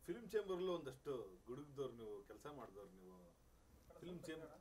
Film ಚೇಂಬರ್ಲು ಒಂದಷ್ಟು ಗುಡುಗ್ದವ್ರು ನೀವು ಕೆಲಸ ಮಾಡಿದವ್ರು ನೀವು ಫಿಲ್ಮ್ ಚೇಂಬರ್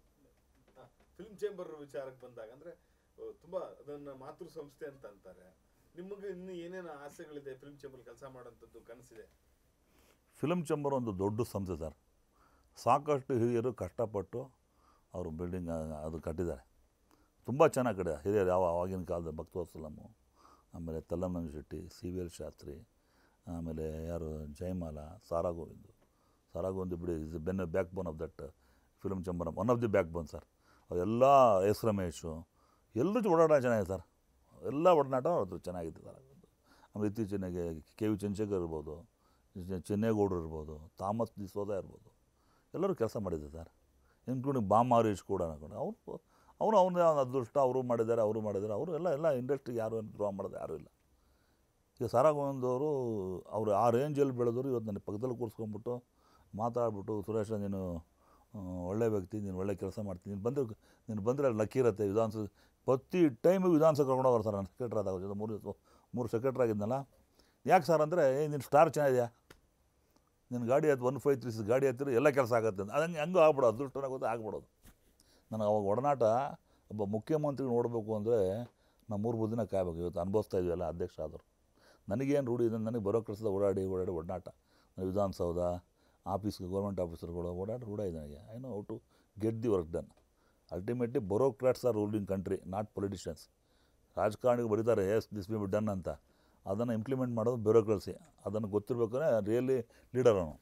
ಫಿಲ್ಮ್ ಚೇಂಬರ್ ವಿಚಾರಕ್ಕೆ ಬಂದಾಗ ಅಂದ್ರೆ ಆ, ತುಂಬಾ ಅದನ್ನ ಮಾತೃ ಸಂಸ್ಥೆ ಅಂತ ಅಂತಾರೆ ನಿಮಗೆ ಇನ್ನು ಏನೇನು ಆಸೆಗಳಿದೆ ಫಿಲ್ಮ್ ಚೇಂಬರ್ ಕೆಲಸ ಮಾಡೋಂಥದ್ದು ಕನಸಿದೆ ಫಿಲಮ್ ಚೇಂಬರ್ ಒಂದು ದೊಡ್ಡ ಸಂಸ್ಥೆ ಸರ್ ಸಾಕಷ್ಟು ಹಿರಿಯರು ಕಷ್ಟಪಟ್ಟು ಅವರು ಬಿಲ್ಡಿಂಗ್ ಅದು ಕಟ್ಟಿದ್ದಾರೆ ತುಂಬ ಚೆನ್ನಾಗಿ ಕಟ್ಟಿದ್ದಾರೆ ಹಿರಿಯರು ಯಾವ ಆವಾಗಿನ ಕಾಲದ ಭಕ್ತವತ್ಸಲಮ್ಮು ಆಮೇಲೆ ತಲ್ಲಮ್ಮನ Shetty C V L Shastri ಆಮೇಲೆ ಯಾರು ಜಯಮಾಲ ಸಾರಾ ಗೋವಿಂದು ಸಾರಾ ಗೋವಿಂದ್ ಬಿಡಿ ಇಸ್ ಬೆನ್ backbone of that film chamber one of the backbone sir ಅವರೆಲ್ಲ ಎಸ್ ರಮೇಶು ಎಲ್ಲರೂ ಓಡಾಟ ಚೆನ್ನಾಗಿದೆ ಸರ್ ಎಲ್ಲ ಒಡನಾಟ ಅವ್ರದ್ದು ಚೆನ್ನಾಗಿದೆ ಸರ್ ಆಮೇಲೆ ಇತ್ತೀಚೆಗೆ ಕೆ ವಿ ಚಂದ್ರಶೇಖರ್ ಇರ್ಬೋದು ಚೆ- ಚೆನ್ನೇಗೌಡರು ಇರ್ಬೋದು ಥಾಮಸ್ ಡಿಸೋದ ಇರ್ಬೋದು ಎಲ್ಲರೂ ಕೆಲಸ ಮಾಡಿದ್ದಾರೆ ಸರ್ ಇನ್ಕ್ಲೂಡಿಂಗ್ ಬಾಮ್ ಹರೀಶ್ ಕೂಡ ಕೂಡ ಅವರು ಅವರು ಅವನ ಅದೃಷ್ಟ ಅವರು ಮಾಡಿದ್ದಾರೆ ಅವರು ಮಾಡಿದ್ದಾರೆ ಅವರು ಎಲ್ಲ ಎಲ್ಲ ಇಂಡಸ್ಟ್ರಿಗೆ ಯಾರು ದ್ರೋಹ ಮಾಡೋದು ಯಾರೂ ಇಲ್ಲ ಈಗ ಸಾರಾ ಗೋವಿಂದವರು ಅವರು ಆ ರೇಂಜಲ್ಲಿ ಬೆಳೆದವರು ಇವತ್ತು ನನ್ನ ಪಕ್ಕದಲ್ಲಿ ಕೂರಿಸ್ಕೊಂಡ್ಬಿಟ್ಟು ಮಾತಾಡ್ಬಿಟ್ಟು ಸುರೇಶ ನೀನು ಆ, ಒಳ್ಳೆ ವ್ಯಕ್ತಿ ನೀನು ಒಳ್ಳೆ ಕೆಲಸ ಮಾಡ್ತೀನಿ ನೀನು ಬಂದರೆ ನೀನು ಬಂದರೆ ಲಕ್ಕಿ ಇರುತ್ತೆ ವಿಧಾನಸಭೆ ಪ್ರತಿ ಟೈಮಿಗೆ ವಿಧಾನಸಭೆ ಕರ್ಕೊಂಡು ಹೋಗೋರು ಸರ್ ನಾನು ಸೆಕ್ರೆಟ್ರಿ ಆದಾಗ ಜೊತೆ ಮೂರು ದಿವಸ ಮೂರು ಸೆಕ್ರೆಟ್ರಿ ಆಗಿದ್ನಲ್ಲ ಯಾಕೆ ಸರ್ ಅಂದರೆ ಏ ನಿನ್ನ ಸ್ಟಾರ್ ಚೆನ್ನಾಗಿದೆಯಾ ನಿನ್ನ ಗಾಡಿ ಹತ್ತು ಒನ್ ಫೈವ್ ತ್ರೀ ಸಿಕ್ಸ್ ಗಾಡಿ ಹತ್ತಿರ ಎಲ್ಲ ಕೆಲಸ ಆಗುತ್ತೆ ಅಂತ ಅದಂಗೆ ಹಂಗೂ ಆಗ್ಬಿಡೋದು ಅದೃಷ್ಟನ ಗೊತ್ತು ಆಗ್ಬಿಡೋದು ನನಗೆ ಅವಾಗ ಒಡನಾಟ ಒಬ್ಬ ಮುಖ್ಯಮಂತ್ರಿ ನೋಡಬೇಕು ಅಂದರೆ ನಾವು ಮೂರು ಮೂರು ದಿನ ಕಾಯಬೇಕು ಇವತ್ತು ಅನುಭವಿಸ್ತಾ ಇದೀವಲ್ಲ ಅಧ್ಯಕ್ಷ ಆದರು ನನಗೇನು ರೂಢಿ ಇದೆ ನನಗೆ ಬರೋ ಕೆಲಸದ ಓಡಾಡಿ ಓಡಾಡಿ ಒಡನಾಟ ನಾನು ವಿಧಾನಸೌಧ ಆಫೀಸ್ಗೆ ಗೌರ್ಮೆಂಟ್ ಆಫೀಸರ್ಗಳು ಓಡಾಡಿ ರೂಢ ಇದೆ ನನಗೆ I know how to get the work done ultimately bureaucrats are ruling country not politicians ರಾಜಕಾರಣಿಗಳು ಬರೀತಾರೆ yes this be be done ಅಂತ ಅದನ್ನು ಇಂಪ್ಲಿಮೆಂಟ್ ಮಾಡೋದು ಬ್ಯೂರೋಕ್ರಸಿ ಅದನ್ನು ಗೊತ್ತಿರ್ಬೇಕಾದ್ರೆ ರಿಯಲಿ ಲೀಡರ್ ಅವನು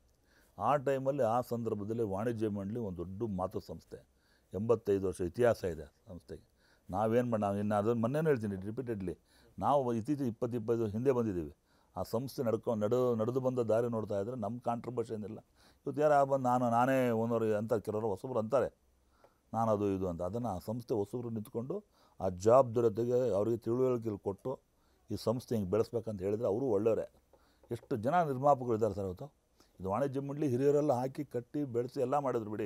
ಆ ಟೈಮಲ್ಲಿ ಆ ಸಂದರ್ಭದಲ್ಲಿ ವಾಣಿಜ್ಯ ಮಂಡಳಿ ಒಂದು ದೊಡ್ಡ ಮಾತೃ ಸಂಸ್ಥೆ ಎಂಬತ್ತೈದು ವರ್ಷ ಇತಿಹಾಸ ಇದೆ ಸಂಸ್ಥೆಗೆ ನಾವೇನು ಮಾಡಿ ನಾವು ಇನ್ನು ಅದನ್ನು ಮೊನ್ನೆನೂ ಹೇಳ್ತೀನಿ ರಿಪೀಟೆಡ್ಲಿ ನಾವು ಇತ್ತೀಚೆಗೆ ಇಪ್ಪತ್ತು ಇಪ್ಪತ್ತು ಹಿಂದೆ ಬಂದಿದ್ದೀವಿ ಆ ಸಂಸ್ಥೆ ನಡ್ಕೊಂಡು ನಡು ನಡೆದು ಬಂದ ದಾರಿ ನೋಡ್ತಾ ಇದ್ದರೆ ನಮ್ಮ ಕಾಂಟ್ರಿಬ್ಯೂಷನ್ ಇಲ್ಲ ಇವತ್ತು ಯಾರು ಬಂದು ನಾನು ನಾನೇ ಓನರ್ ಅಂತ ಕೆಲವರು ಹೊಸಬ್ರು ಅಂತಾರೆ ನಾನು ಅದು ಇದು ಅಂತ ಅದನ್ನು ಆ ಸಂಸ್ಥೆ ಹೊಸಬ್ರು ನಿಂತ್ಕೊಂಡು ಆ ಜವಾಬ್ದಾರಿತೆಗೆ ಅವರಿಗೆ ತಿಳುವಳಿಕೆ ಕೊಟ್ಟು ಈ ಸಂಸ್ಥೆ ಹಿಂಗೆ ಬೆಳೆಸ್ಬೇಕಂತ ಹೇಳಿದರೆ ಅವರು ಒಳ್ಳೆಯವರೇ ಎಷ್ಟು ಜನ ನಿರ್ಮಾಪಕರು ಇದ್ದಾರೆ ಸರ್ ಇವತ್ತು ಇದು ವಾಣಿಜ್ಯ ಮಂಡಳಿ ಹಿರಿಯರೆಲ್ಲ ಹಾಕಿ ಕಟ್ಟಿ ಬೆಳೆಸಿ ಎಲ್ಲ ಮಾಡಿದ್ರು ಬಿಡಿ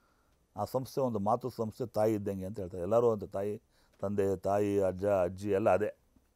ಆ ಸಂಸ್ಥೆ ಒಂದು ಮಾತೃ ಸಂಸ್ಥೆ ತಾಯಿ ಇದ್ದಂಗೆ ಅಂತ ಹೇಳ್ತಾರೆ ಎಲ್ಲರೂ ಅಂತ ತಾಯಿ ತಂದೆ ತಾಯಿ ಅಜ್ಜ ಅಜ್ಜಿ ಎಲ್ಲ ಅದೇ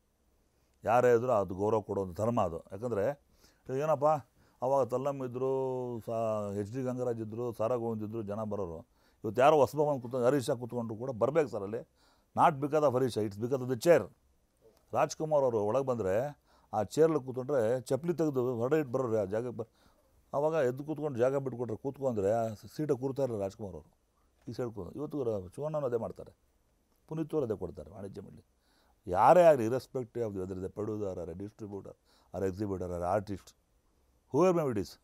ಯಾರೇ ಇದ್ದರೂ ಅದು ಗೌರವ ಕೊಡೋದು ಧರ್ಮ ಅದು ಯಾಕಂದರೆ ಏನಪ್ಪ ಅವಾಗ ತಲ್ಲಮ್ಮ ಇದ್ದರು ಸಾ ಎಚ್ ಡಿ ಗಂಗರಾಜ್ ಇದ್ದರು ಸಾರಾ ಗೋವಿಂದ್ ಇದ್ದರು ಜನ ಬರೋರು ಇವತ್ತು ಯಾರೋ ಹೊಸಬ ಕೂತ್ಕೊಂಡು ಹರೀಶ ಕೂತ್ಕೊಂಡ್ರು ಕೂಡ ಬರಬೇಕು ಸರ್ ಅಲ್ಲಿ not because of Harisha it's because of the chair Rajkumar ಅವರು ಒಳಗೆ ಬಂದರೆ ಆ ಚೇರ್ಲಿ ಕೂತ್ಕೊಂಡ್ರೆ ಚಪ್ಪಲಿ ತೆಗೆದು ಹೊರಡೆ ಇಟ್ಟು ಬರೋರು ಆ ಜಾಗಕ್ಕೆ ಬರ್ ಆವಾಗ ಎದ್ದು ಕೂತ್ಕೊಂಡು ಜಾಗ ಬಿಟ್ಕೊಟ್ರೆ ಕೂತ್ಕೊಂಡ್ರೆ ಆ ಸೀಟಾಗಿ ಕೂರ್ತಾ ಇರಲ್ಲ ರಾಜ್ಕುಮಾರ್ ಅವರು ಈ ಸೈಡ್ ಕೂತು ಇವತ್ತು ಶಿವಣ್ಣನೂ ಅದೇ ಮಾಡ್ತಾರೆ ಪುನೀತ್ ಅವರು ಅದೇ ಕೊಡ್ತಾರೆ ವಾಣಿಜ್ಯ ಮಂಡಳಿ ಯಾರೇ ಆಗಲಿ ಇರೆಸ್ಪೆಕ್ಟಿವ್ ಆಫ್ ದಿ ವೆದರ್ ಇದೆ producer or distributor or exhibitor or artist whoever may it is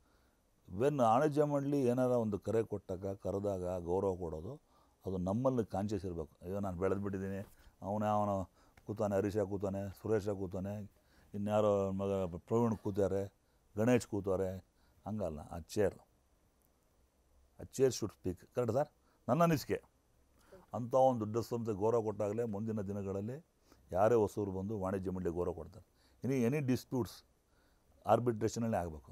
when ವಾಣಿಜ್ಯ ಮಂಡಳಿ ಏನಾರ ಒಂದು ಕರೆ ಕೊಟ್ಟಾಗ ಕರೆದಾಗ ಗೌರವ ಕೊಡೋದು ಅದು ನಮ್ಮಲ್ಲಿ ಕಾನ್ಷಿಯಸ್ ಇರಬೇಕು ಅಯ್ಯೋ ನಾನು ಬೆಳೆದು ಬಿಟ್ಟಿದ್ದೀನಿ ಅವನೇ ಅವನು ಕೂತಾನೆ ಹರೀಶ ಕೂತಾನೆ ಸುರೇಶ ಕೂತಾನೆ ಇನ್ಯಾರೋ ಮಗ ಪ್ರವೀಣ್ ಕೂತಾರೆ ಗಣೇಶ್ ಕೂತಾರೆ ಹಂಗಲ್ಲ ಆ ಚೇರ್ ಆ chair should speak correct sir ನನ್ನ ಅನಿಸಿಕೆ ಅಂಥ ಒಂದು ದೊಡ್ಡ ಸಂಸ್ಥೆ ಗೌರವ ಕೊಟ್ಟಾಗಲೇ ಮುಂದಿನ ದಿನಗಳಲ್ಲಿ ಯಾರೇ ಹೊಸೂರು ಬಂದು ವಾಣಿಜ್ಯ ಮಂಡಳಿ ಗೌರವ ಕೊಡ್ತಾರೆ ಇನಿ ಎನಿ ಡಿಸ್ಪ್ಯೂಟ್ಸ್ ಆರ್ಬಿಟ್ರೇಷನಲ್ಲೇ ಆಗಬೇಕು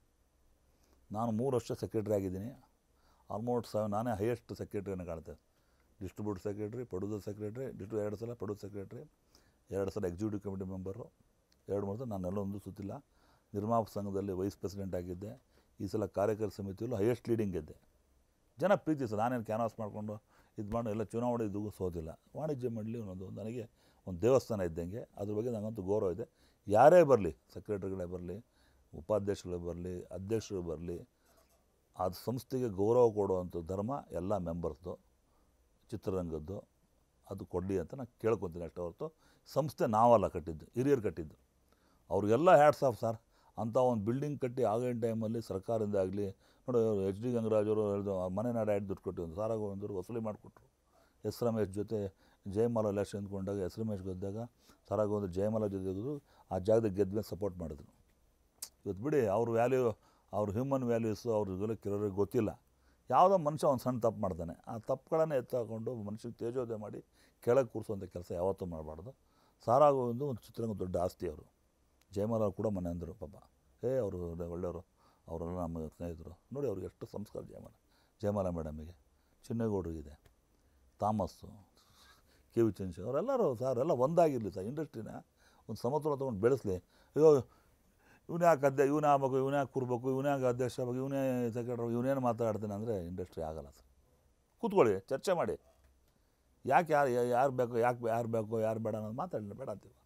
ನಾನು ಮೂರು ವರ್ಷ ಸೆಕ್ರೆಟ್ರಿ ಆಗಿದ್ದೀನಿ ಆಲ್ಮೋಸ್ಟ್ ಸೆವೆನ್ ನಾನೇ ಹೈಯೆಸ್ಟ್ ಸೆಕ್ರೆಟ್ರಿಯನ್ನು ಕಾಣ್ತೇನೆ ಡಿಸ್ಟ್ರಿಬ್ಯೂಟ್ ಸೆಕ್ರೆಟ್ರಿ ಪ್ರೊಡ್ಯೂಸರ್ ಸೆಕ್ರೆಟ್ರಿ ಡಿಸ್ಟ್ರಿ ಎರಡು ಸಲ ಪ್ರೊಡ್ಯೂಸ್ ಸೆಕ್ರೆಟ್ರಿ ಎರಡು ಸಲ ಎಕ್ಸಿಕ್ಯೂಟಿವ್ ಕಮಿಟಿ ಮೆಂಬರು ಎರಡು ಮೂರು ಸಲ ನಾನೆಲ್ಲ ಒಂದು ಸುತ್ತಿಲ್ಲ ನಿರ್ಮಾಪಕ ಸಂಘದಲ್ಲಿ ವೈಸ್ ಪ್ರೆಸಿಡೆಂಟ್ ಆಗಿದ್ದೆ ಈ ಸಲ ಕಾರ್ಯಕರ್ತ ಸಮಿತಿಯಲ್ಲೂ ಹೈಯೆಸ್ಟ್ ಲೀಡಿಂಗ್ ಗೆದ್ದೆ ಜನ ಪ್ರೀತಿ ಸರ್ ನಾನೇನು ಕ್ಯಾನ್ವಾಸ್ ಮಾಡಿಕೊಂಡು ಇದು ಮಾಡಿ ಎಲ್ಲ ಚುನಾವಣೆ ಇದ್ದು ಸೋತಿಲ್ಲ ವಾಣಿಜ್ಯ ಮಂಡಳಿ ಅನ್ನೋದು ನನಗೆ ಒಂದು ದೇವಸ್ಥಾನ ಇದ್ದಂಗೆ ಅದ್ರ ಬಗ್ಗೆ ನನಗಂತೂ ಗೌರವ ಇದೆ ಯಾರೇ ಬರಲಿ ಸೆಕ್ರೆಟರಿಗಳೇ ಬರಲಿ ಉಪಾಧ್ಯಕ್ಷಗಳೇ ಬರಲಿ ಅಧ್ಯಕ್ಷರು ಬರಲಿ ಆ ಸಂಸ್ಥೆಗೆ ಗೌರವ ಕೊಡುವಂಥ ಧರ್ಮ ಎಲ್ಲ ಮೆಂಬರ್ಸ್ದು ಚಿತ್ರರಂಗದ್ದು ಅದು ಕೊಡಲಿ ಅಂತ ನಾನು ಕೇಳ್ಕೊತೀನಿ ಅಷ್ಟೇ ಹೊರತು ಸಂಸ್ಥೆ ನಾವಲ್ಲ ಕಟ್ಟಿದ್ದು ಹಿರಿಯರು ಕಟ್ಟಿದ್ದು ಅವ್ರಿಗೆಲ್ಲ ಹ್ಯಾಟ್ಸ್ ಆಫ್ ಸರ್ ಅಂಥ ಒಂದು ಬಿಲ್ಡಿಂಗ್ ಕಟ್ಟಿ ಆಗಿನ ಟೈಮಲ್ಲಿ ಸರ್ಕಾರದಿಂದ ಆಗಲಿ ನೋಡಿ ಎಚ್ ಡಿ ಗಂಗರಾಜ್ ಅವರು ಹೇಳಿದ್ರು ಆ ಮನೆ ನಾಡು ಆ್ಯಡ್ ದುಡ್ಡು ಕೊಟ್ಟಿದ್ದು ಸಾರಾಗೋವಿಂದರು ವಸೂಲಿ ಮಾಡಿಕೊಟ್ರು ಎಸ್ ರಮೇಶ್ ಜೊತೆ ಜಯಮಾಲ ಎಲೆಕ್ಷನ್ ನಿಂತ್ಕೊಂಡಾಗ ಎಸ್ ರಮೇಶ್ ಗೆದ್ದಾಗ ಸಾರಾಗೋವಿಂದ ಜಯಮಾಲ ಜೊತೆ ಗೆದ್ದು ಆ ಜಾಗದಾಗ ಗೆದ್ದ ಮೇಲೆ ಸಪೋರ್ಟ್ ಮಾಡಿದ್ರು ಇವತ್ತು ಬಿಡಿ ಅವ್ರ ವ್ಯಾಲ್ಯೂ ಅವ್ರ ಹ್ಯೂಮನ್ ವ್ಯಾಲ್ಯೂಸು ಅವ್ರಿಗೆಲ್ಲ ಕೆಲವ್ರಿಗೆ ಗೊತ್ತಿಲ್ಲ ಯಾವುದೋ ಮನುಷ್ಯ ಒಂದು ಸಣ್ಣ ತಪ್ಪು ಮಾಡ್ತಾನೆ ಆ ತಪ್ಪುಗಳನ್ನೇ ಎತ್ತಾಕೊಂಡು ಮನುಷ್ಯಗೆ ತೇಜೋದಯ ಮಾಡಿ ಕೆಳಗೆ ಕೂರಿಸುವಂಥ ಕೆಲಸ ಯಾವತ್ತೂ ಮಾಡಬಾರ್ದು ಸಾರಾಗೋವಿಂದು ಒಂದು ಚಿತ್ರರಂಗ ದೊಡ್ಡ ಆಸ್ತಿ ಅವರು ಜಯಮಾಲ ಅವ್ರು ಕೂಡ ಮನೆ ಅಂದರು ಪಾಪ ಏ ಅವರು ಒಳ್ಳೆಯವರು ಅವರೆಲ್ಲ ನಮ್ಮ ಸ್ನೇಹಿತರು ನೋಡಿ ಅವ್ರಿಗೆ ಎಷ್ಟು ಸಂಸ್ಕಾರ ಜಯಮಾಲ ಜಯಮಾಲ ಮೇಡಮಿಗೆ ಚಿನ್ನೇಗೌಡರಿಗಿದೆ ಥಾಮಸ್ಸು ಕೆ ವಿ ಚಂದ್ರ ಅವರೆಲ್ಲರೂ ಸರ್ ಎಲ್ಲ ಒಂದಾಗಿರಲಿ ಸರ್ ಇಂಡಸ್ಟ್ರಿನ ಒಂದು ಸಮತೋಲ ತೊಗೊಂಡು ಬೆಳೆಸಲಿ ಅಯ್ಯೋ ಇವನೇ ಯಾಕೆ ಅಧ್ಯ ಇವನೇ ಆಗ್ಬೇಕು ಇವನೇ ಯಾಕೆ ಕೂರ್ಬೇಕು ಇವನೇ ಯಾಕೆ ಅಧ್ಯಕ್ಷ ಆಗ್ಬೇಕು ಇವನೇ ಸೆಕ್ರೆಟರಿ ಇವನೇನು ಮಾತಾಡ್ತಾನೆ ಅಂದರೆ ಇಂಡಸ್ಟ್ರಿ ಆಗಲ್ಲ ಸರ್ ಕೂತ್ಕೊಳ್ಳಿ ಚರ್ಚೆ ಮಾಡಿ ಯಾಕೆ ಯಾರು ಯಾರು ಬೇಕು ಯಾಕೆ ಯಾರು ಬೇಕು ಯಾರು ಬೇಡ ಅನ್ನೋದು ಮಾತಾಡಲಿ ಬೇಡ ಅಂತೀವಿ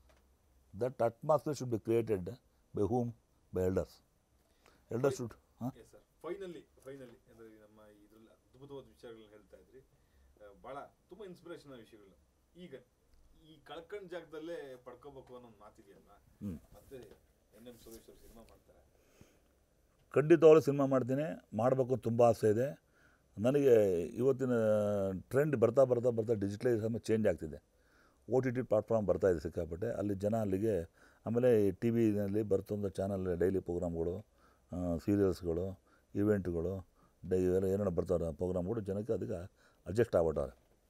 that atmosphere should be created by whom by elders elders should ಹಾಂ ಎಸ್ ಸರ್ ಫೈನಲಿ ಫೈನಲಿ ಅಂದರೆ ನಮ್ಮ ಇದ್ರಲ್ಲಿ ಅದ್ಭುತವಾದ ವಿಚಾರಗಳನ್ನ ಹೇಳ್ತಾ ಇದ್ರಿ ಆ, ಭಾಳ ತುಂಬ ಇನ್ಸ್ಪಿರೇಷನ್ ವಿಷಯಗಳು ಈಗ ಈ ಕಳ್ಕೊಂಡ್ ಜಾಗದಲ್ಲೇ ಪಡ್ಕೋಬೇಕು ಅನ್ನೋ ಒಂದು ಮಾತಿದೆಯಲ್ಲ ಹ್ಮ್. ಮತ್ತೆ ಎನ್ ಎಂ ಸುರೇಶ್ ಅವರು ಸಿನಿಮಾ ಮಾಡ್ತಾರೆ ಖಂಡಿತವಾಗ್ಲೂ ಸಿನಿಮಾ ಮಾಡ್ತೀನಿ ಮಾಡಬೇಕು ತುಂಬ ಆಸೆ ಇದೆ ನನಗೆ ಇವತ್ತಿನ ಟ್ರೆಂಡ್ ಬರ್ತಾ ಬರ್ತಾ ಬರ್ತಾ ಡಿಜಿಟಲೈಸೇಷನ್ ಚೇಂಜ್ ಆಗ್ತಿದೆ ಓ ಟಿ ಟಿ ಪ್ಲಾಟ್ಫಾರ್ಮ್ ಬರ್ತಾ ಇದೆ ಸಿಕ್ಕಾಪಟ್ಟೆ ಅಲ್ಲಿ ಜನ ಅಲ್ಲಿಗೆ ಆಮೇಲೆ ಟಿ ವಿನಲ್ಲಿ ಬರ್ತಂಥ ಚಾನಲ್ ಡೈಲಿ ಪ್ರೋಗ್ರಾಮ್ಗಳು ಸೀರಿಯಲ್ಸ್ಗಳು ಇವೆಂಟ್ಗಳು ಡೈ ಇವೆಲ್ಲ ಏನೇನೋ ಬರ್ತಾರೆ ಪ್ರೋಗ್ರಾಮ್ಗಳು ಜನಕ್ಕೆ ಅದಕ್ಕೆ ಅಡ್ಜಸ್ಟ್ ಆಗ್ಬಿಟ್ಟವ್ರೆ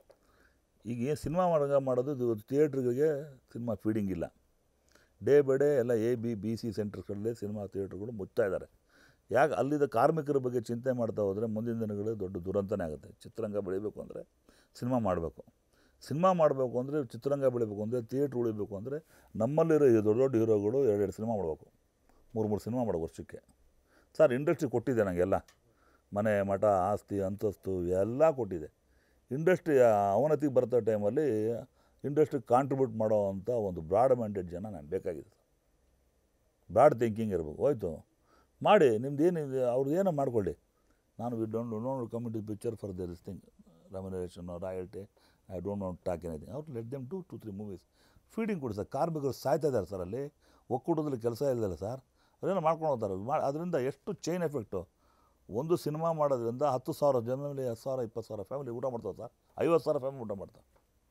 ಈಗ ಏನು ಸಿನಿಮಾ ಮಾಡೋ ಮಾಡೋದು ಇದು ಥಿಯೇಟ್ರಿಗೆ ಸಿನಿಮಾ ಫೀಡಿಂಗ್ ಇಲ್ಲ ಡೇ ಬೈ ಡೇ ಎಲ್ಲ ಎ ಬಿ ಬಿ ಸಿ ಸೆಂಟರ್ಗಳಲ್ಲಿ ಸಿನಿಮಾ ಥಿಯೇಟ್ರ್ಗಳು ಮುಚ್ತಾ ಇದ್ದಾರೆ ಯಾಕೆ ಅಲ್ಲಿದ್ದ ಕಾರ್ಮಿಕರ ಬಗ್ಗೆ ಚಿಂತೆ ಮಾಡ್ತಾ ಹೋದರೆ ಮುಂದಿನ ದಿನಗಳು ದೊಡ್ಡ ದುರಂತನೇ ಆಗುತ್ತೆ ಚಿತ್ರರಂಗ ಬೆಳಿಬೇಕು ಅಂದರೆ ಸಿನಿಮಾ ಮಾಡಬೇಕು ಸಿನಿಮಾ ಮಾಡಬೇಕು ಅಂದರೆ ಚಿತ್ರರಂಗ ಬೆಳಿಬೇಕು ಅಂದರೆ ಥಿಯೇಟ್ರ್ ಉಳಿಬೇಕು ಅಂದರೆ ನಮ್ಮಲ್ಲಿರೋ ಈ ದೊಡ್ಡ ದೊಡ್ಡ ಹೀರೋಗಳು ಎರಡೆರಡು ಸಿನಿಮಾ ಮಾಡಬೇಕು ಮೂರು ಮೂರು ಸಿನಿಮಾ ಮಾಡೋ ವರ್ಷಕ್ಕೆ ಸರ್ ಇಂಡಸ್ಟ್ರಿ ಕೊಟ್ಟಿದೆ ನನಗೆಲ್ಲ ಮನೆ ಮಠ ಆಸ್ತಿ ಅಂತಸ್ತು ಎಲ್ಲ ಕೊಟ್ಟಿದೆ ಇಂಡಸ್ಟ್ರಿ ಅವನತಿಗೆ ಬರ್ತಾ ಟೈಮಲ್ಲಿ ಇಂಡಸ್ಟ್ರಿ ಕಾಂಟ್ರಿಬ್ಯೂಟ್ ಮಾಡೋ ಅಂಥ ಒಂದು ಬ್ರಾಡ್ ಮೈಂಡೆಡ್ ಜನ ನಾನು ಬೇಕಾಗಿದೆ ಬ್ರಾಡ್ ಥಿಂಕಿಂಗ್ ಇರಬೇಕು ಹೋಯ್ತು ಮಾಡಿ ನಿಮ್ದು ಏನಿದೆ ಅವ್ರದ್ದು ಏನೋ ಮಾಡ್ಕೊಳ್ಳಿ ನಾನು we don't don't committee picture for there is thing remuneration royalty I don't not talk anything ಅವ್ರು let them to two three movies feeding ಕೊಡಿ ಸರ್ ಕಾರ್ಮಿಕರು ಸಾಯ್ತಾ ಇದ್ದಾರೆ ಸರ್ ಅಲ್ಲಿ ಒಕ್ಕೂಟದಲ್ಲಿ ಕೆಲಸ ಇಲ್ಲದಲ್ಲ ಸರ್ ಅದೇನೋ ಮಾಡ್ಕೊಂಡು ಹೋಗ್ತಾರೆ ಮಾ ಅದರಿಂದ ಎಷ್ಟು ಚೈನ್ ಎಫೆಕ್ಟು ಒಂದು ಸಿನಿಮಾ ಮಾಡೋದ್ರಿಂದ ಹತ್ತು ಸಾವಿರ ಜನರಲ್ಲಿ ಹತ್ತು ಸಾವಿರ ಇಪ್ಪತ್ತು ಸಾವಿರ ಫ್ಯಾಮಿಲಿ ಊಟ ಮಾಡ್ತಾರೆ ಸರ್ ಐವತ್ತು ಸಾವಿರ ಫ್ಯಾಮಿಲಿ ಊಟ ಮಾಡ್ತಾರೆ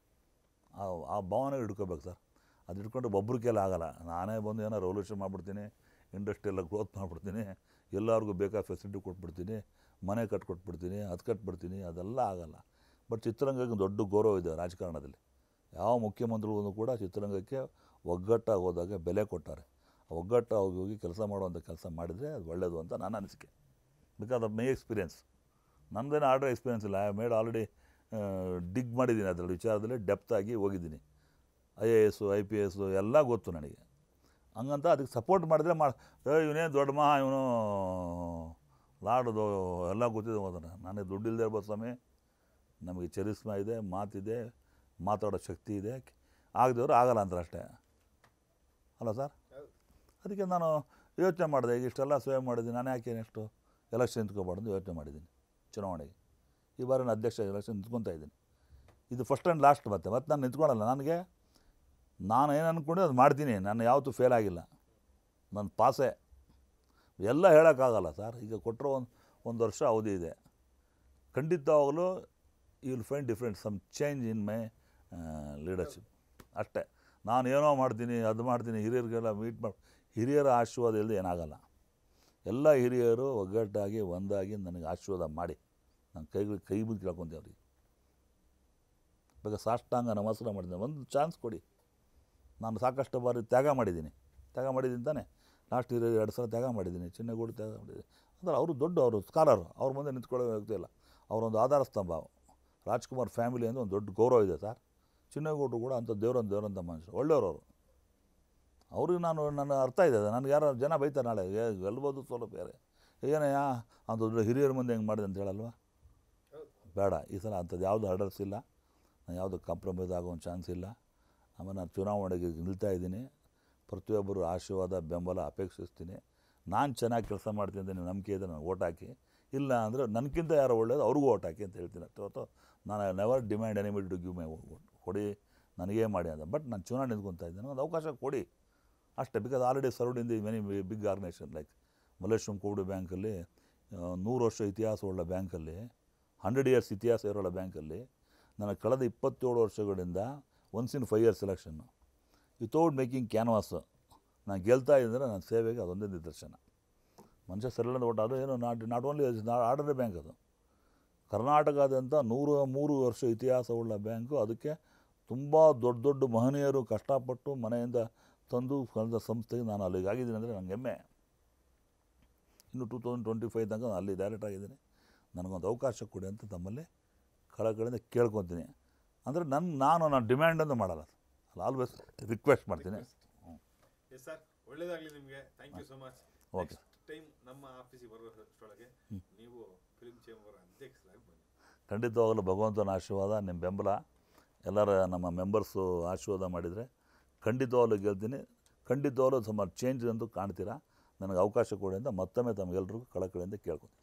ಆ ಆ ಭಾವನೆ ಹಿಡ್ಕೋಬೇಕು ಸರ್ ಅದು ಹಿಡ್ಕೊಂಡು ಒಬ್ಬರು ಕೈಲಿ ಆಗಲ್ಲ ನಾನೇ ಬಂದು ಏನೋ ರೆವಲ್ಯೂಷನ್ ಮಾಡಿಬಿಡ್ತೀನಿ ಇಂಡಸ್ಟ್ರಿ ಎಲ್ಲ ಗ್ರೋತ್ ಮಾಡಿಬಿಡ್ತೀನಿ ಎಲ್ಲರಿಗೂ ಬೇಕಾದ ಫೆಸಿಲಿಟಿ ಕೊಟ್ಬಿಡ್ತೀನಿ ಮನೆ ಕಟ್ಕೊಟ್ಬಿಡ್ತೀನಿ ಅದು ಕಟ್ಬಿಡ್ತೀನಿ ಅದೆಲ್ಲ ಆಗಲ್ಲ ಬಟ್ ಚಿತ್ರರಂಗಕ್ಕೆ ದೊಡ್ಡ ಗೌರವ ಇದೆ ರಾಜಕಾರಣದಲ್ಲಿ ಯಾವ ಮುಖ್ಯಮಂತ್ರಿಗಳು ಕೂಡ ಚಿತ್ರರಂಗಕ್ಕೆ ಒಗ್ಗಟ್ಟಾಗಿ ಹೋದಾಗ ಬೆಲೆ ಕೊಟ್ಟಾರೆ ಆ ಒಗ್ಗಟ್ಟಾಗಿ ಹೋಗಿ ಕೆಲಸ ಮಾಡುವಂಥ ಕೆಲಸ ಮಾಡಿದರೆ ಅದು ಒಳ್ಳೆಯದು ಅಂತ ನನ್ನ ಅನಿಸಿಕೆ ಬಿಕಾಸ್ ಆಫ್ ಮೈ ಎಕ್ಸ್ಪೀರಿಯನ್ಸ್ ನಮ್ಮದೇನು ಆರ್ಡರ್ ಎಕ್ಸ್ಪೀರಿಯನ್ಸ್ ಇಲ್ಲ ಐ ಮೇಡ್ ಆಲ್ರೆಡಿ ಡಿಗ್ ಮಾಡಿದ್ದೀನಿ ಅದರಲ್ಲಿ ವಿಚಾರದಲ್ಲಿ ಡೆಪ್ತ್ ಆಗಿ ಹೋಗಿದ್ದೀನಿ I A S I P S ಎಲ್ಲ ಗೊತ್ತು ನನಗೆ ಹಂಗಂತ ಅದಕ್ಕೆ ಸಪೋರ್ಟ್ ಮಾಡಿದ್ರೆ ಮಾ ಏ ಇವನೇ ದೊಡ್ಡ ಮಹಾ ಇವನು ಲಾಡೋದು ಎಲ್ಲ ಗೊತ್ತಿದೆ ಹೋದಾನೆ ನನಗೆ ದುಡ್ಡು ಇಲ್ಲದೆ ಇರ್ಬೋದು ಸ್ವಾಮಿ ನಮಗೆ ಚರಿಸ್ಮ ಇದೆ ಮಾತಿದೆ ಮಾತಾಡೋ ಶಕ್ತಿ ಇದೆ ಆಗದವ್ರು ಆಗಲ್ಲ ಅಂತಾರೆ ಅಷ್ಟೇ ಅಲ್ಲ ಸರ್ ಹೌದು. ಅದಕ್ಕೆ ನಾನು ಯೋಚನೆ ಮಾಡಿದೆ ಈಗ ಇಷ್ಟೆಲ್ಲ ಸೇವೆ ಮಾಡಿದ್ದೀನಿ ನಾನು ಯಾಕೆ ನೆಕ್ಸ್ಟು ಎಲೆಕ್ಷನ್ ನಿಂತ್ಕೊಬಾರ್ದು ಯೋಚನೆ ಮಾಡಿದ್ದೀನಿ ಚುನಾವಣೆಗೆ ಈ ಬಾರಿ ನಾನು ಅಧ್ಯಕ್ಷ ಎಲೆಕ್ಷನ್ ನಿಂತ್ಕೊತಾ ಇದ್ದೀನಿ ಇದು ಫಸ್ಟ್ ಆ್ಯಂಡ್ ಲಾಸ್ಟ್ ಮತ್ತೆ ಮತ್ತೆ ನಾನು ನಿಂತ್ಕೊಳ್ಳಲ್ಲ ನನಗೆ ನಾನು ಏನು ಅಂದ್ಕೊಂಡೆ ಅದು ಮಾಡ್ತೀನಿ ನಾನು ಯಾವತ್ತೂ ಫೇಲ್ ಆಗಿಲ್ಲ ನನ್ನ ಪಾಸೆ ಎಲ್ಲ ಹೇಳೋಕ್ಕಾಗಲ್ಲ ಸರ್ ಈಗ ಕೊಟ್ಟರೋ ಒಂದು ಒಂದು ವರ್ಷ ಅವಧಿ ಇದೆ ಖಂಡಿತವಾಗಲೂ you will find different some change in my leadership ಅಷ್ಟೇ ನಾನು ಏನೋ ಮಾಡ್ತೀನಿ ಅದು ಮಾಡ್ತೀನಿ ಹಿರಿಯರಿಗೆಲ್ಲ ಮೀಟ್ ಮಾಡಿ ಹಿರಿಯರ ಆಶೀರ್ವಾದ ಇಲ್ಲದೆ ಏನಾಗಲ್ಲ ಎಲ್ಲ ಹಿರಿಯರು ಒಗ್ಗಟ್ಟಾಗಿ ಒಂದಾಗಿ ನನಗೆ ಆಶೀರ್ವಾದ ಮಾಡಿ ನಾನು ಕೈಗಳು ಕೈ ಮುಗಿ ಕೇಳ್ಕೊತೀವಿ ಅವ್ರಿಗೆ ಬೇಕಾ ಸಾಷ್ಟಾಂಗ ನಮಸ್ಕಾರ ಮಾಡಿದ್ದೀನಿ ಒಂದು ಚಾನ್ಸ್ ಕೊಡಿ ನಾನು ಸಾಕಷ್ಟು ಬಾರಿ ತ್ಯಾಗ ಮಾಡಿದ್ದೀನಿ ತ್ಯಾಗ ಮಾಡಿದ್ದೀನಿ ತಾನೆ ಲಾಸ್ಟ್ ಇರೋ ಎರಡು ಸಲ ತ್ಯಾಗ ಮಾಡಿದ್ದೀನಿ ಚಿನ್ನಗೂಡು ತ್ಯಾಗ ಮಾಡಿದ್ದೀನಿ ಅಂದರೆ ಅವರು ದೊಡ್ಡ ಅವರು ಸ್ಕಾಲರು ಅವ್ರ ಮುಂದೆ ನಿಂತ್ಕೊಳ್ಳೋ ವ್ಯಕ್ತಿ ಇಲ್ಲ ಅವರೊಂದು ಆಧಾರ ಸ್ತಂಭ ರಾಜ್ಕುಮಾರ್ ಫ್ಯಾಮಿಲಿ ಅಂದರೆ ಒಂದು ದೊಡ್ಡ ಗೌರವ ಇದೆ ಸರ್ ಚಿನ್ನಗೌಡರು ಕೂಡ ಅಂಥ ದೇವರಂತ ದೇವರಂತ ಮನುಷ್ಯರು ಒಳ್ಳೆಯವರು ಅವರು ಅವ್ರಿಗೆ ನಾನು ನನ್ನ ಅರ್ಥ ಇದೆ ಅದು. ನನಗೆ ಯಾರೋ ಜನ ಬೈತಾರೆ ನಾಳೆ ಏ ಗೆಲ್ಬೋದು ಸ್ವಲ್ಪ ಬೇರೆ ಏನಯ್ಯ ಅಂತ ದೊಡ್ಡ ಹಿರಿಯರ ಮುಂದೆ ಹೆಂಗೆ ಮಾಡಿದೆ ಅಂತ ಹೇಳಲ್ವಾ ಹೌದು. ಬೇಡ ಈ ಸಲ ಅಂಥದ್ದು ಯಾವುದು ಹರ್ಡರ್ಸ್ ಇಲ್ಲ ನಾನು ಯಾವುದು ಕಾಂಪ್ರಮೈಸ್ ಆಗೋ ಒಂದು ಚಾನ್ಸ್ ಇಲ್ಲ ಆಮೇಲೆ ನಾನು ಚುನಾವಣೆಗೆ ನಿಲ್ತಾ ಇದ್ದೀನಿ ಪ್ರತಿಯೊಬ್ಬರು ಆಶೀರ್ವಾದ ಬೆಂಬಲ ಅಪೇಕ್ಷಿಸ್ತೀನಿ ನಾನು ಚೆನ್ನಾಗಿ ಕೆಲಸ ಮಾಡ್ತೀನಿ ಅಂತ ನೀವು ನಂಬಿಕೆ ಇದೆ ನನಗೆ ಓಟ್ ಹಾಕಿ ಇಲ್ಲ ಅಂದರೆ ನನಗಿಂತ ಯಾರು ಒಳ್ಳೇದು ಅವ್ರಿಗೂ ಓಟ್ ಹಾಕಿ ಅಂತ ಹೇಳ್ತೀನಿ ಅಷ್ಟೇ ಹೊರತು ನಾನು ನೆವರ್ ಡಿಮ್ಯಾಂಡ್ ಎನಿಮಿಡ್ ಟು ಗಿವ್ ಮೈ ಕೊಡಿ ನನಗೇ ಮಾಡಿ ಅಂತ ಬಟ್ ನಾನು ಚುನಾವಣೆ ನಿಂತ್ಕೊತಾ ಇದ್ದೀನಿ ಒಂದು ಅವಕಾಶ ಕೊಡಿ ಅಷ್ಟೇ because already served in the many big organisation like Malleshwaram Covid ಬ್ಯಾಂಕಲ್ಲಿ ನೂರು ವರ್ಷ ಇತಿಹಾಸವುಳ್ಳ ಬ್ಯಾಂಕಲ್ಲಿ ಹಂಡ್ರೆಡ್ ಇಯರ್ಸ್ ಇತಿಹಾಸ ಇರೋಲ್ಲ ಬ್ಯಾಂಕಲ್ಲಿ ನನಗೆ ಕಳೆದ ಇಪ್ಪತ್ತೇಳು ವರ್ಷಗಳಿಂದ ಒನ್ಸ್ ಇನ್ ಫೈವ್ ಇಯರ್ಸ್ ಎಲೆಕ್ಷನ್ನು ವಿತೌಟ್ ಮೇಕಿಂಗ್ ಕ್ಯಾನ್ವಾಸ್ ನಾನು ಗೆಲ್ತಾ ಇದ್ದರೆ ನನ್ನ ಸೇವೆಗೆ ಅದೊಂದೇ ನಿದರ್ಶನ ಮನುಷ್ಯ ಸರಳ ಒಟ್ಟು ಅದು ಏನು not not only order bank ಅದು ಕರ್ನಾಟಕದಾದ್ಯಂತ ನೂರು ಮೂರು ವರ್ಷ ಇತಿಹಾಸವುಳ್ಳ ಬ್ಯಾಂಕು ಅದಕ್ಕೆ ತುಂಬ ದೊಡ್ಡ ದೊಡ್ಡ ಮಹನೀಯರು ಕಷ್ಟಪಟ್ಟು ಮನೆಯಿಂದ ತಂದು ಕಳೆದ ಸಂಸ್ಥೆಗೆ ನಾನು ಅಲ್ಲಿಗೆ ಆಗಿದ್ದೀನಿ ಅಂದರೆ ನನಗೆ ಹೆಮ್ಮೆ ಇನ್ನು ಟೂ ತೌಸಂಡ್ ಟ್ವೆಂಟಿ ಫೈವ್ ತನಕ ನಾನು ಅಲ್ಲಿ ಡೈರೆಕ್ಟ್ ಆಗಿದ್ದೀನಿ ನನಗೊಂದು ಅವಕಾಶ ಕೊಡಿ ಅಂತ ತಮ್ಮಲ್ಲಿ ಕಳ ಕಡೆಯಿಂದ ಕೇಳ್ಕೊತೀನಿ ಅಂದರೆ ನನ್ನ ನಾನು ನಾನು ಡಿಮ್ಯಾಂಡ್ ಅಂತ ಮಾಡಲ್ಲ ಆಲ್ವೇಸ್ ರಿಕ್ವೆಸ್ಟ್ ಮಾಡ್ತೀನಿ ಎಸ್ ಸರ್ ಒಳ್ಳೇದಾಗ್ಲಿ ನಿಮ್ಗೆ thank you so much Okay. Next time ನಮ್ಮ ಆಫೀಸಿಗೆ ಬರೋಷ್ಟೊಳಗೆ ನೀವು ಫಿಲ್ಮ್ ಚೇಂಬರ್ ಅಧ್ಯಕ್ಷರಾಗಿ ಬನ್ನಿ ಖಂಡಿತವಾಗಲೂ ಭಗವಂತನ ಆಶೀರ್ವಾದ ನಿಮ್ಮ ಬೆಂಬಲ ಎಲ್ಲರ ನಮ್ಮ ಮೆಂಬರ್ಸು ಆಶೀರ್ವಾದ ಮಾಡಿದರೆ ಖಂಡಿತವಾಗ್ಲೂ ಗೆಲ್ತೀನಿ ಖಂಡಿತವಾಗ್ಲೂ ಸುಮಾರು ಚೇಂಜ್ ಎಂದು ಕಾಣ್ತೀರಾ ನನಗೆ ಅವಕಾಶ ಕೊಡಿ ಅಂತ ಮತ್ತೊಮ್ಮೆ ತಮಗೆಲ್ರಿಗೂ ಕಳಕಳಿಯಿಂದ ಕೇಳ್ಕೊತೀನಿ